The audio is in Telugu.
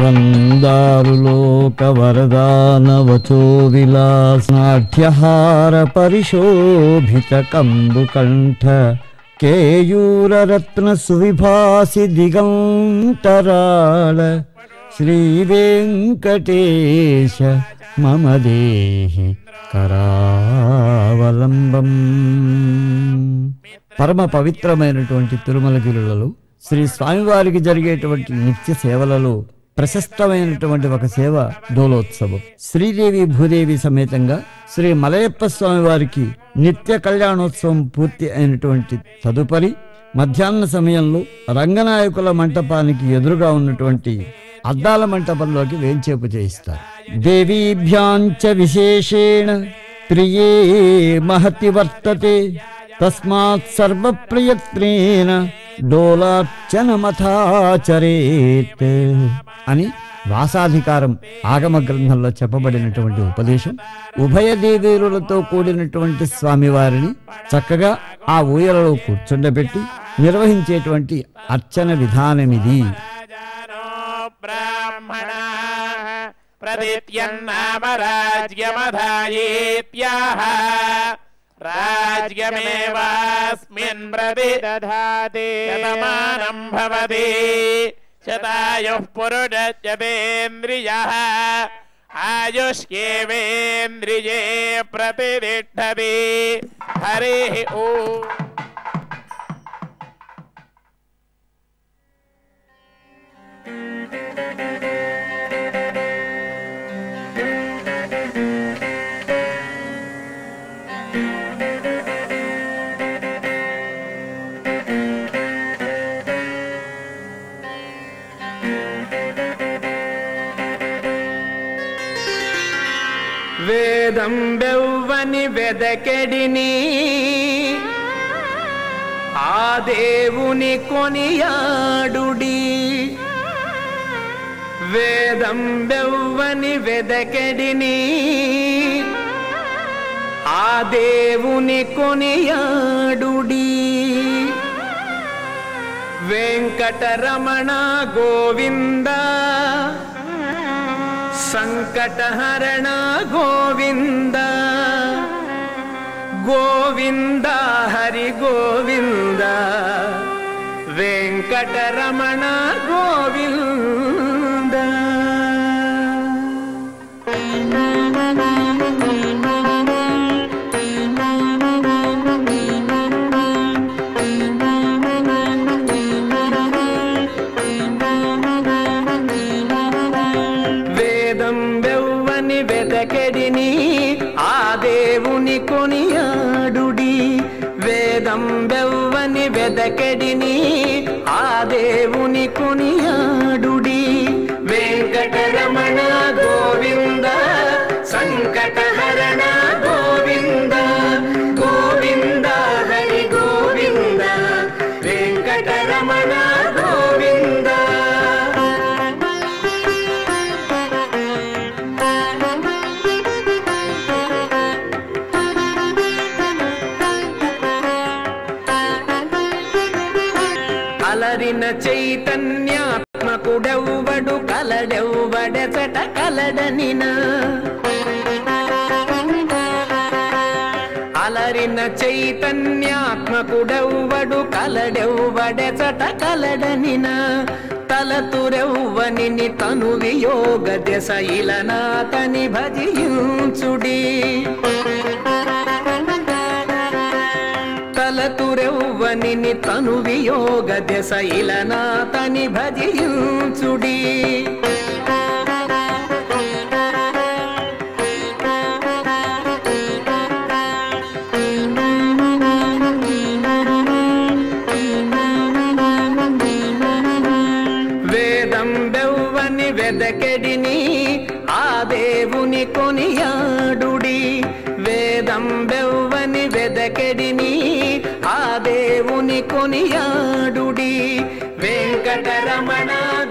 వందారులోక వరదానవచో విలాసాఢ్యహార పరిశోభిత కంబుకంఠ కేయూరరత్న సువిభాసి దిగంతరాళ శ్రీ వెంకటేశ మమ దేహి కరావలంబం పరమ పవిత్రమైనటువంటి తిరుమలగిరులలో శ్రీ స్వామివారికి జరిగేటువంటి నిత్య సేవలలో ప్రశస్తమైనటువంటి ఒక సేవ డోలోత్సవం శ్రీదేవి భూదేవి సమేతంగా శ్రీ మలయప్ప స్వామి వారికి నిత్య కళ్యాణోత్సవం పూర్తి అయినటువంటి తదుపరి మధ్యాహ్న సమయంలో రంగనాయకుల మంటపానికి ఎదురుగా ఉన్నటువంటి అద్దాల మంటపంలోకి వేంచేపు చేయిస్తారు దేవీభ్యాంచ విశేషేణ ప్రియే మహతి వర్తతే తస్మాత్ సర్వప్రయత్నేన డోలార్చనమథాచరేత్ అని వాసాధికారం ఆగమ గ్రంథంలో చెప్పబడినటువంటి ఉపదేశం ఉభయ దేవేరులతో కూడినటువంటి స్వామివారిని చక్కగా ఆ ఊయలలో కూర్చుండబెట్టి నిర్వహించేటువంటి అర్చన విధానమిది రాజానో బ్రాహ్మణ ప్రదిత్యన్నామ రాజ్యమధాయేత్యాహ రాజ్యమేవాస్మిన్ ప్రతిదధాతి శతమానం భవతి శతాయుః పురుషత్యతేంద్రియः ఆయుష్యేవేంద్రియే ప్రతిదిష్టతి హరిः ఓ వేదం బెవ్వని వెదకెడిని ఆ దేవుని కొనియాడుడి వేదం బెవ్వని వెదకెడిని ఆ దేవుని కొనియాడుడి వెంకటరమణ గోవింద సంకటహరణ గోవింద గోవింద హరి గోవింద వెంకటరమణ గోవింద వేదం వెవ్వని వెదకెడిని ఆ దేవుని కొనియాడుడి వేదం వెవ్వని వెదకెడిని ఆ దేవుని కొనియాడుడి వెంకటరమణ గోవింద సంకటహరణ గోవింద గోవింద హరి గోవింద వెంకటరమణ గోవింద అలరిన చైతన్యాత్మకుడెవ్వడు కలడెవ్వడెచట కలడనిన అలరిన చైతన్యాత్మకుడెవ్వడు కలడెవ్వడెచట కలడనిన తలతురెవ్వనిని తను వియోగ దశ ఇలనాతని భజించుడి తలతురెవ్వనిని తను వియోగ దశ ఇలనాతని భజించుడి వేదం బెవ్వని వెదకెడిని ఆ దేవుని కొనియాడుడి వేదం బెవ్వని వెదకెడిని ఆ దేవుని కొనియాడుడి వెంకటరమణ